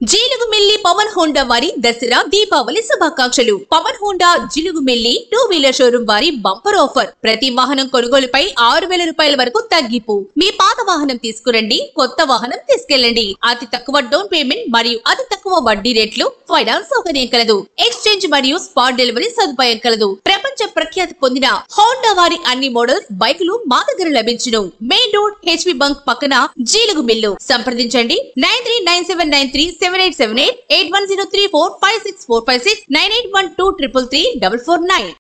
Jeelugumilli Pawan Honda వారి దసరా దీపావళి శుభాకాంక్షలు Pawan Honda Jilugumilli two wheeler showroom వారి బంపర్ ఆఫర్ ప్రతి వాహనం కొనుగోలుపై ఆరు వేల రూపాయల వరకు తగ్గింపు మీ పాత వాహనం తీసుకురండి కొత్త వాహనం తీసుకెళ్ళండి అతి తక్కువ డౌన్ పేమెంట్ మరియు అతి తక్కువ వడ్డీ రేట్లు ఫైనాన్స్ సౌకర్యం కలదు ఎక్స్చేంజ్ మరియు స్పాట్ డెలివరీ సదుపాయం కలదు ప్రపంచ ప్రఖ్యాతి పొందిన హోండా వారి అన్ని మోడల్స్ బైకులు మా దగ్గర లభించును మెయిన్ రోడ్ హెచ్పి బంక్ పక్కన జీలుగు మిల్లు సంప్రదించండి nine three nine seven nine three seven eight seven eight eight one zero three four five six four five six nine eight one two triple three double four nine